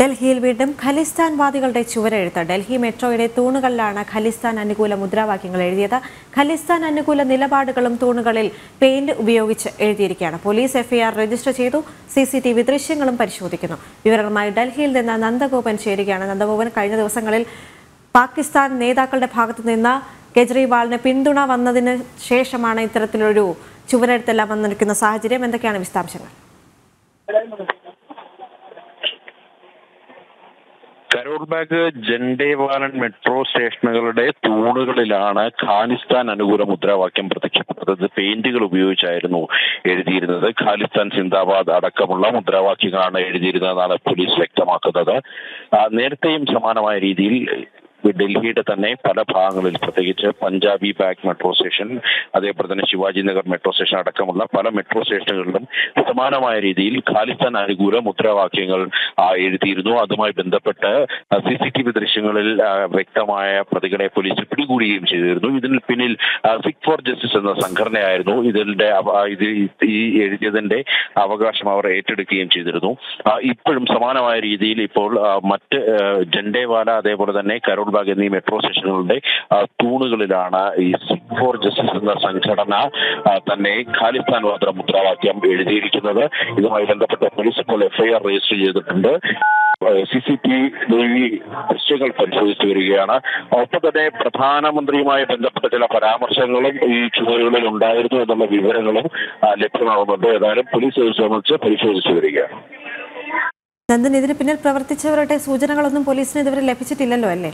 ഡൽഹിയിൽ വീണ്ടും ഖലിസ്ഥാൻവാദികളുടെ ചുവരെഴുത്ത് ഡൽഹി മെട്രോയുടെ തൂണുകളിലാണ് ഖലിസ്ഥാൻ അനുകൂല മുദ്രാവാക്യങ്ങൾ എഴുതിയത് ഖലിസ്ഥാൻ അനുകൂല നിലപാടുകളും തൂണുകളിൽ പെയിന്റ് ഉപയോഗിച്ച് എഴുതിയിരിക്കുകയാണ് പോലീസ് എഫ്ഐആർ രജിസ്റ്റർ ചെയ്തു സി സി ടി വി ദൃശ്യങ്ങളും പരിശോധിക്കുന്നു വിവരങ്ങളുമായി ഡൽഹിയിൽ നിന്ന് നന്ദഗോപൻ ചേരുകയാണ് നന്ദഗോപൻ കഴിഞ്ഞ ദിവസങ്ങളിൽ പാകിസ്ഥാൻ നേതാക്കളുടെ ഭാഗത്തു നിന്ന് കെജ്രിവാളിന് പിന്തുണ വന്നതിന് ശേഷമാണ് ഇത്തരത്തിലൊരു ചുവരെഴുത്തെല്ലാം വന്നിരിക്കുന്ന സാഹചര്യം എന്തൊക്കെയാണ് വിശദാംശങ്ങൾ കരോൾ ബാഗ് ജൻഡേവാലൻ മെട്രോ സ്റ്റേഷനുകളുടെ തൂണുകളിലാണ് ഖാലിസ്ഥാൻ അനുകൂല മുദ്രാവാക്യം പ്രത്യക്ഷപ്പെട്ടത് പെയിന്റുകൾ ഉപയോഗിച്ചായിരുന്നു എഴുതിയിരുന്നത് ഖാലിസ്ഥാൻ സിന്ദാബാദ് അടക്കമുള്ള മുദ്രാവാക്യങ്ങളാണ് എഴുതിയിരുന്നതെന്നാണ് പോലീസ് വ്യക്തമാക്കുന്നത് ആ, നേരത്തെയും സമാനമായ രീതിയിൽ ഡൽഹിയുടെ തന്നെ പല ഭാഗങ്ങളിൽ പ്രത്യേകിച്ച് പഞ്ചാബി ബാഗ് മെട്രോ സ്റ്റേഷൻ അതേപോലെ തന്നെ ശിവാജി നഗർ മെട്രോ സ്റ്റേഷൻ അടക്കമുള്ള പല മെട്രോ സ്റ്റേഷനുകളിലും സമാനമായ രീതിയിൽ ഖാലിസ്ഥാൻ അനുകൂല മുദ്രാവാക്യങ്ങൾ ആ, എഴുതിയിരുന്നു അതുമായി ബന്ധപ്പെട്ട് സി സി ടി വി ദൃശ്യങ്ങളിൽ ആ, വ്യക്തമായ പ്രതികളെ പോലീസ് പിടികൂടുകയും ചെയ്തിരുന്നു ഇതിന് പിന്നിൽ സിക് ഫോർ ജസ്റ്റിസ് എന്ന സംഘടനയായിരുന്നു ഇതിന്റെ അവ- ആ, ഇത് ഈ എഴുതിയതിന്റെ അവകാശം അവർ ഏറ്റെടുക്കുകയും ചെയ്തിരുന്നു ആ, ഇപ്പോഴും സമാനമായ രീതിയിൽ ഇപ്പോൾ ആ, മറ്റ് ആ, ജൻഡേവാല അതേപോലെ തന്നെ കരോൾ ബാഗ് എന്നീ മെട്രോ സ്റ്റേഷനുകളുടെ ആ, തൂണുകളിലാണ് ഈ സിക് ഫോർ ജസ്റ്റിസ് എന്ന സംഘടന ആ, തന്നെ ഖാലിസ്ഥാൻ വാദ മുദ്രാവാക്യം എഴുതിയിരിക്കുന്നത് ഇതുമായി ബന്ധപ്പെട്ട് പോലീസ് ഇപ്പോൾ എഫ്ഐആർ രജിസ്റ്റർ ചെയ്തിട്ടുണ്ട് സി സി ടി വി ദൃശ്യങ്ങൾ പരിശോധിച്ചു വരികയാണ് ഒപ്പം തന്നെ പ്രധാനമന്ത്രിയുമായി ബന്ധപ്പെട്ട ചില പരാമർശങ്ങളും ഈ ചുവരുകളിൽ ഉണ്ടായിരുന്നു എന്നുള്ള വിവരങ്ങളും ആ, ലഭ്യമാകുന്നുണ്ട് ഏതായാലും പോലീസ് ഇത് സംബന്ധിച്ച് പരിശോധിച്ചു വരികയാണ് നന്ദൻ ഇതിന് പിന്നിൽ പ്രവർത്തിച്ചവരുടെ സൂചനകളൊന്നും പോലീസിന് ഇതുവരെ ലഭിച്ചിട്ടില്ലല്ലോ അല്ലേ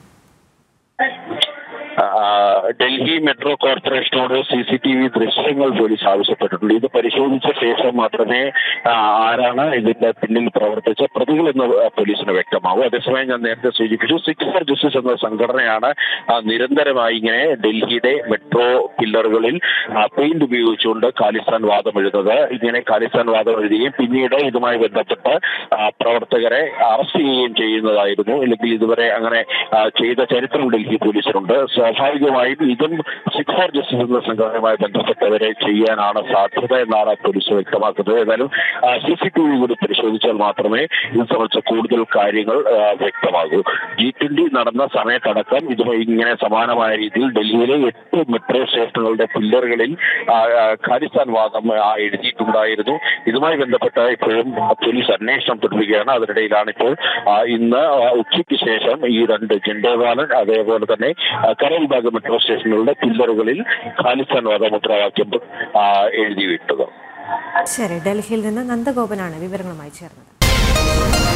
ആ, ഡൽഹി മെട്രോ കോർപ്പറേഷനോട് സി സി ടി വി ദൃശ്യങ്ങൾ പോലീസ് ആവശ്യപ്പെട്ടിട്ടുണ്ട് ഇത് പരിശോധിച്ച ശേഷം മാത്രമേ ആ, ആരാണ് ഇതിന്റെ പിന്നിൽ പ്രവർത്തിച്ച പ്രതികളെന്ന് പോലീസിന് വ്യക്തമാവൂ അതേസമയം ഞാൻ നേരത്തെ സൂചിപ്പിച്ചു സിക്സ് ഫോർ ജസ്റ്റിസ് എന്ന സംഘടനയാണ് ആ, നിരന്തരമായി ഇങ്ങനെ ഡൽഹിയുടെ മെട്രോ പില്ലറുകളിൽ പെയിന്റ് ഉപയോഗിച്ചുകൊണ്ട് ഖാലിസ്ഥാൻ വാദം എഴുതുന്നത് ഇങ്ങനെ ഖാലിസ്ഥാൻ വാദം എഴുതുകയും പിന്നീട് ഇതുമായി ബന്ധപ്പെട്ട് ആ, പ്രവർത്തകരെ അറസ്റ്റ് ചെയ്യുകയും ചെയ്യുന്നതായിരുന്നു അല്ലെങ്കിൽ ഇതുവരെ അങ്ങനെ ആ, ചെയ്ത ചരിത്രം ഡൽഹി പോലീസിനുണ്ട് സ്വാഭാവികമായും ഇതും സിക്സ് ഫോർ ജസ്റ്റിസ് എന്ന സംഘടനയുമായി ബന്ധപ്പെട്ടവരെ ചെയ്യാനാണ് സാധ്യത എന്നാണ് പോലീസ് വ്യക്തമാക്കുന്നത് ഏതായാലും സി സി ടി വി കൂടി പരിശോധിച്ചാൽ മാത്രമേ ഇത് സംബന്ധിച്ച കൂടുതൽ കാര്യങ്ങൾ ആ, വ്യക്തമാകൂ ജി ട്വന്റി നടന്ന സമയത്തടക്കം ഇതുമായി ഇങ്ങനെ സമാനമായ രീതിയിൽ ഡൽഹിയിലെ എട്ട് മെട്രോ സ്റ്റേഷനുകളുടെ പില്ലറുകളിൽ ആ, ആ, ഖാലിസ്ഥാൻ വാദം ആ, എഴുതിയിട്ടുണ്ടായിരുന്നു ഇതുമായി ബന്ധപ്പെട്ട് ഇപ്പോഴും പോലീസ് അന്വേഷണം തുടരുകയാണ് അതിനിടയിലാണ് ഇപ്പോൾ ആ, ഇന്ന് ആ, ഉച്ചയ്ക്ക് ശേഷം ഈ രണ്ട് ജൻഡേവാലൻ അതേപോലെ തന്നെ ആ, കരൽ ബാഗ് മെട്രോ സ്റ്റേഷനുകളുടെ പില്ലറുകളിൽ ഖാലിസ്ഥാൻ വാദ മുദ്രാവാക്യം ആ, എഴുതിവിട്ടത് ശരി ഡൽഹിയിൽ നിന്ന് നന്ദഗോപനാണ് വിവരങ്ങളുമായി ചേർന്നത്